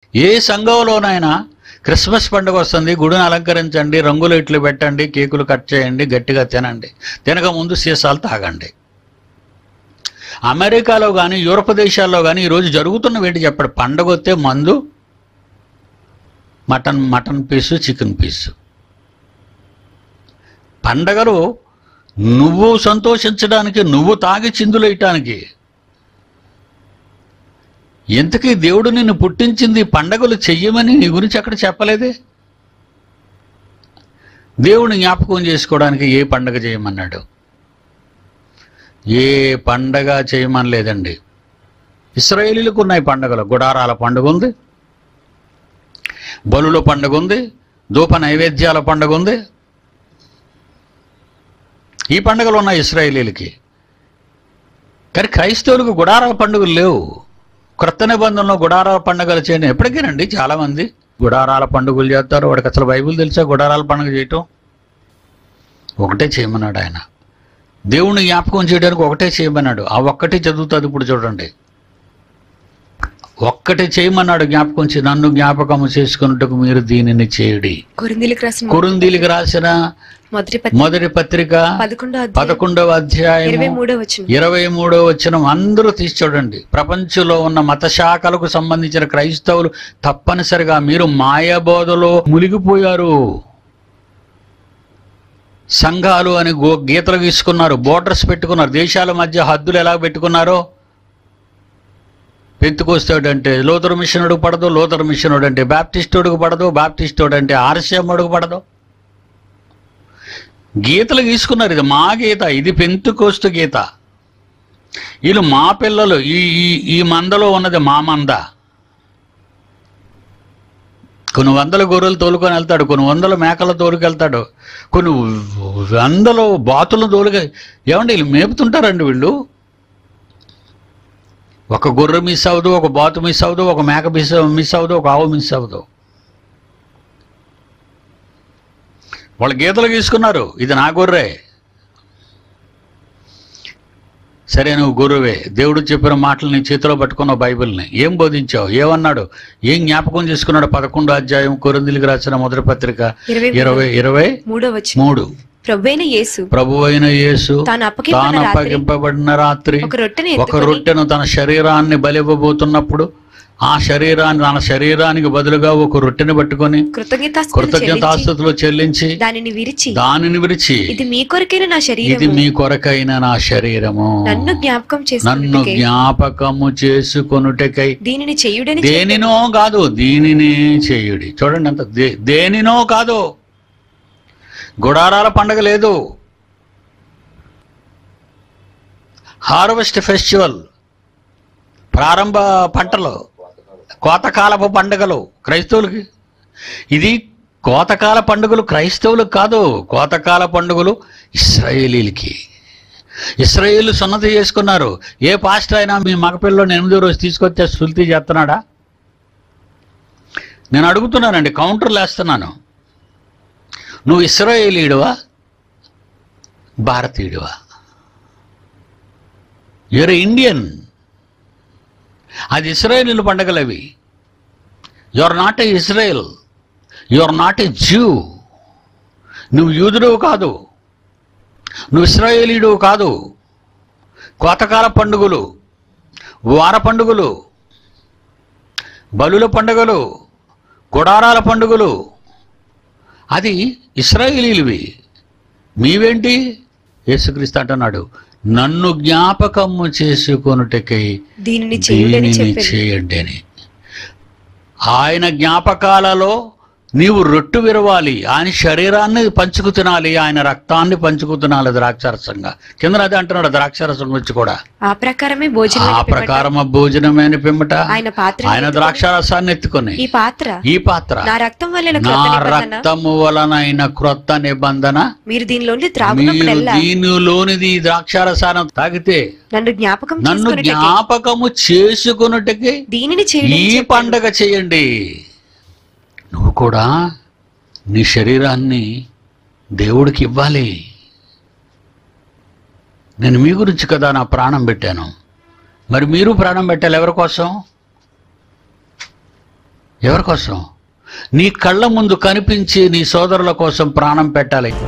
ఏ సంఘంలోనైనా Christmas పండుగ వస్తుంది గుడిని అలంకరించండి రంగులు ఇట్లు పెట్టండి కేకులు కట్ చేయండి గట్టిగా తినండి తినక ముందు సీసాలు తాగండి అమెరికాలో కానీ యూరప్ దేశాల్లో కానీ ఈరోజు జరుగుతున్న ఏంటి చెప్పండి పండగ వస్తే మందు mutton mutton piece chicken piece పండగలు నువ్వు సంతోషించడానికి నువ్వు తాగి చిందులేయటానికి ఎంతకీ దేవుడు నిన్ను పుట్టించింది పండగలు చెయ్యమని నీ గురించి అక్కడ చెప్పలేదే దేవుని జ్ఞాపకం చేసుకోవడానికి ఏ పండగ చేయమన్నాడు ఏ పండగ చేయమని లేదండి ఇస్రాయేలీలకు ఉన్నాయి పండగలు గుడారాల పండుగ ఉంది బలుల పండుగ ఉంది ధూప నైవేద్యాల పండుగ ఉంది ఈ పండుగలు ఉన్నాయి ఇస్రాయేలీలకి కానీ క్రైస్తవులకు గుడారాల పండుగలు లేవు క్రొత్త నిబంధనలో గుడారాల పండుగలు చేయడం ఎప్పటికేనండి చాలామంది గుడారాల పండుగలు చేస్తారు వాడికి అసలు బైబిల్ తెలుసా గుడారాల పండుగ చేయటం ఒకటే చేయమన్నాడు ఆయన దేవుణ్ణి జ్ఞాపకం చేయడానికి ఒకటే చేయమన్నాడు ఆ ఒక్కటే చదువుతుంది ఇప్పుడు చూడండి ఒక్కటే చేయమన్నాడు జ్ఞాపకం చే నన్ను జ్ఞాపకం చేసుకున్నట్టుకు మీరు దీనిని చేయుడి కొరిందీలకు రాసిన కురుందీలికి రాసిన మొదటి పత్రిక మొదటి పత్రిక పదకొండో అధ్యాయం పదకొండవ ఇరవై అధ్యాయం మూడో వచ్చిన ఇరవై మూడో వచ్చిన అందరూ తీసి చూడండి ప్రపంచంలో ఉన్న మత శాఖలకు సంబంధించిన క్రైస్తవులు తప్పనిసరిగా మీరు మాయబోధలో మునిగిపోయారు సంఘాలు అని గో గీతలు గీసుకున్నారు బోర్డర్స్ పెట్టుకున్నారు దేశాల మధ్య హద్దులు ఎలా పెట్టుకున్నారో పెంతుకొస్తాడంటే లోతరు మిషనుడు పడదు లోతరు మిషనుడు అంటే బ్యాప్టిస్టుడికి పడదు బ్యాప్టిస్టుడు అంటే ఆర్సీఎమ్మడుకు పడదు గీతలు గీసుకున్నారు ఇది మా గీత ఇది పెంతుకోస్తు గీత వీళ్ళు మా పిల్లలు ఈ ఈ ఈ మందలో ఉన్నది మా మంద కొన్ని వందల గొర్రెలు తోలుకొని వెళ్తాడు కొన్ని వందల మేకలు తోలుకెళ్తాడు కొన్ని వందల బాతులు తోలుక ఏమండి వీళ్ళు మేపుతుంటారండి వీళ్ళు ఒక గొర్రె మిస్ అవ్వదు ఒక బాతు మిస్ అవ్వదు ఒక మేక మిస్ మిస్ అవ్వదు ఒక ఆవు మిస్ అవ్వదు వాళ్ళు గీతలు గీసుకున్నారు ఇది నా గొర్రె సరే నువ్వు గురువే దేవుడు చెప్పిన మాటలు నీ చేతిలో పట్టుకున్నావు బైబిల్ని ఏం బోధించావు ఏమన్నాడు ఏం జ్ఞాపకం చేసుకున్నాడు పదకొండో అధ్యాయం కొరిందిలికి రాసిన మొదటి పత్రిక ఇరవై ఇరవై ఇరవై మూడో వచ్చిన మూడు ప్రభువైన యేసు ప్రభు అయిన యేసు తాను అప్పగింపబడిన తాను రాత్రి అప్పగింపబడిన రాత్రి ఒక రొట్టెని ఒక ఎత్తుకొని రొట్టెను తన శరీరాన్ని బలివ్వబోతున్నప్పుడు ఆ శరీరాన్ని తన శరీరానికి బదులుగా ఒక రొట్టెని పట్టుకొని కృతజ్ఞతాస్తుతులు చెల్లించి కృతజ్ఞతాస్తుతులు చెల్లించి దానిని విరిచి దానిని విరిచి ఇది మీ కొరకైన నా ఇది శరీరం మీ కొరకైన నా శరీరము నన్ను జ్ఞాపకం నన్ను చేసుకున్నట్టుకై జ్ఞాపకము చేసుకొనుటకై దీనిని చేయుడని దేనినో కాదు దీనిని చేయుడి చూడండి అంత దే- దేనినో కాదు గుడారాల పండగ లేదు హార్వెస్ట్ ఫెస్టివల్ ప్రారంభ పంటలు కోతకాలపు పండుగలు క్రైస్తవులకి ఇది కోతకాల పండుగలు క్రైస్తవులకు కాదు కోతకాల పండుగలు ఇస్రాయేలీలకి ఇస్రాయేల్ సున్నతి చేసుకున్నారు ఏ పాస్టర్ అయినా మీ మగపిల్లని ఎనిమిదో రోజు తీసుకొచ్చే సుల్తీ చేస్తున్నాడా నేను అడుగుతున్నానండి కౌంటర్లు వేస్తున్నాను నువ్వు ఇస్రాయేలీడువా భారతీయుడివా యూర్ ఇండియన్ అది ఇస్రాయేలీల పండగలు అవి you are not a Israel you are not a Jew నువ్వు యూదుడు కాదు నువ్వు ఇస్రాయేలీడు కాదు కోతకాల పండుగలు వార పండుగలు బలుల పండుగలు గుడారాల పండుగలు అది ఇస్రాయేలీలువి మీవేంటి యేసుక్రీస్తు అంటున్నాడు నన్ను జ్ఞాపకము చేసుకొనుటకై దీనిని చేయుడని దీనిని చెప్పాను చేయండి అని ఆయన జ్ఞాపకాలలో నీవు రొట్టు విరవాలి ఆయన శరీరాన్ని పంచుకు తినాలి ఆయన రక్తాన్ని పంచుకు తినాలి ద్రాక్షరసంగా కింద అదే అంటున్నాడు ద్రాక్షరసం గురించి కూడా ఆ ప్రకారమే భోజనం ఆ ప్రకారం భోజనమైన పిమ్మట ఆయన పాత్ర ఆయన ద్రాక్షరసాన్ని ఎత్తుకొని ఈ పాత్ర ఈ పాత్ర నా రక్తం వల్ల నా క్రొత్త నిబంధన రక్తము వలనైన క్రొత్త నిబంధన మీరు దీనిలోని మీరు త్రాగునప్పుడల్లా దీనిలోనిది ఈ ద్రాక్షారసానం తాగితే నన్ను జ్ఞాపకం నన్ను చేసుకున్నట్టుకే జ్ఞాపకము చేసుకున్నట్టుకి దీనిని ఈ చేయుడని పండగ చేయండి నువ్వు కూడా నీ శరీరాన్ని దేవుడికి ఇవ్వాలి నేను మీ గురించి కదా నా ప్రాణం పెట్టాను మరి మీరు ప్రాణం పెట్టాలి ఎవరి కోసం ఎవరి కోసం నీ కళ్ళ ముందు కనిపించి నీ సోదరుల కోసం ప్రాణం పెట్టాలి